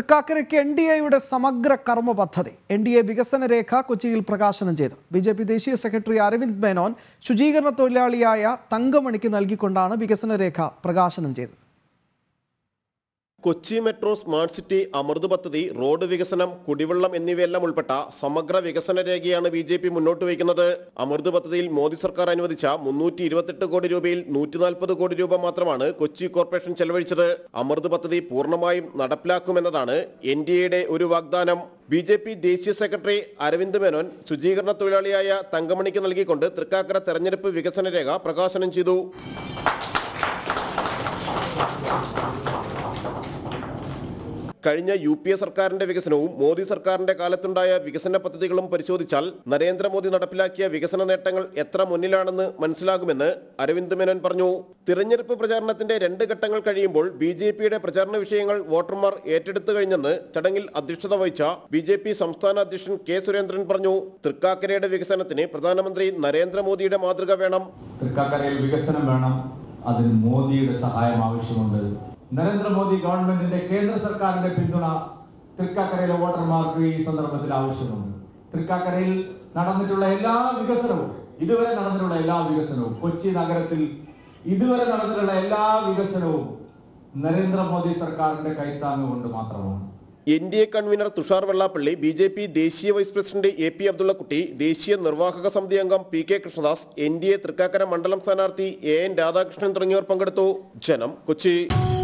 തൃക്കാക്കരയ്ക്ക് N D എയുടെ സമഗ്ര കർമ്മ പദ്ധതി എൻ ഡി എ വികസന രേഖ കൊച്ചിയിൽ പ്രകാശനം ചെയ്തു ബി ജെ പി ദേശീയ സെക്രട്ടറി അരവിന്ദ് മേനോൻ ശുചീകരണ തൊഴിലാളിയായ തങ്കമണിക്ക് നൽകിക്കൊണ്ടാണ് വികസന രേഖ പ്രകാശനം ചെയ്തത് Kochi metro smart city Amrut പദ്ധതി റോഡ് വികസനം കുടിവെള്ളം എന്നിവയെല്ലാം ഉൾപ്പെട്ട സമഗ്ര വികസന രേഖയാണ് ബി ജെ പി മുന്നോട്ട് വയ്ക്കുന്നത് അമൃത് പദ്ധതിയിൽ മോദി സർക്കാർ അനുവദിച്ച മുന്നൂറ്റി ഇരുപത്തെട്ട് കോടി രൂപയിൽ നൂറ്റി നാൽപ്പത് കോടി രൂപ മാത്രമാണ് കൊച്ചി കോർപ്പറേഷൻ ചെലവഴിച്ചത് അമൃത് പദ്ധതി പൂർണ്ണമായും നടപ്പിലാക്കുമെന്നതാണ് എൻ ഡി എയുടെ ഒരു വാഗ്ദാനം ബി ജെ പി ദേശീയ സെക്രട്ടറി അരവിന്ദ് മേനോൻ ശുചീകരണ തൊഴിലാളിയായ തങ്കമണിക്ക് നൽകിക്കൊണ്ട് തൃക്കാക്കര തെരഞ്ഞെടുപ്പ് വികസന രേഖ പ്രകാശനം ചെയ്തു കഴിഞ്ഞ യു പി എ സർക്കാരിന്റെ വികസനവും മോദി സർക്കാരിന്റെ കാലത്തുണ്ടായ വികസന പദ്ധതികളും പരിശോധിച്ചാൽ നരേന്ദ്രമോദി നടപ്പിലാക്കിയ വികസന നേട്ടങ്ങൾ എത്ര മുന്നിലാണെന്ന് മനസ്സിലാകുമെന്ന് അരവിന്ദ് മേനോൻ പറഞ്ഞു തിരഞ്ഞെടുപ്പ് പ്രചാരണത്തിന്റെ രണ്ട് ഘട്ടങ്ങൾ കഴിയുമ്പോൾ ബി ജെ പിയുടെ പ്രചാരണ വിഷയങ്ങൾ വോട്ടർമാർ ഏറ്റെടുത്തു കഴിഞ്ഞെന്ന് ചടങ്ങിൽ അധ്യക്ഷത വഹിച്ച ബി ജെ പി സംസ്ഥാന അധ്യക്ഷൻ കെ സുരേന്ദ്രൻ പറഞ്ഞു തൃക്കാക്കരയുടെ വികസനത്തിന് പ്രധാനമന്ത്രി നരേന്ദ്രമോദിയുടെ മാതൃക വേണം തൃക്കാക്കരയിൽ വികസനം വേണം അതിന് മോദിയുടെ സഹായം ആവശ്യമുണ്ട് നരേന്ദ്രമോദി ഗവൺമെന്റിന്റെ കേന്ദ്ര സർക്കാരിന്റെ പിന്തുണ തൃക്കാക്കരയിലെ വോട്ടർമാർക്ക് ഈ സന്ദർഭത്തിൽ ആവശ്യമുണ്ട് തൃക്കാക്കരയിൽ നടന്നിട്ടുള്ള എല്ലാ വികസനവും ഇതുവരെ നടന്നിട്ടുള്ള എല്ലാ വികസനവും കൊച്ചി നഗരത്തിൽ ഇതുവരെ നടന്നിട്ടുള്ള എല്ലാ വികസനവും നരേന്ദ്രമോദി സർക്കാരിന്റെ കൈത്താങ്ങ് കൊണ്ട് മാത്രമാണ് N D A convener Tushar Vellappally B J P ദേശീയ vice president A P Abdullakutty ദേശീയ നിർവാഹക സമിതി അംഗം P K Krishnadas N D A Thrikkakara മണ്ഡലം സ്ഥാനാർത്ഥി എ എൻ രാധാകൃഷ്ണൻ തുടങ്ങിയവർ പങ്കെടുത്തു ജനം കൊച്ചി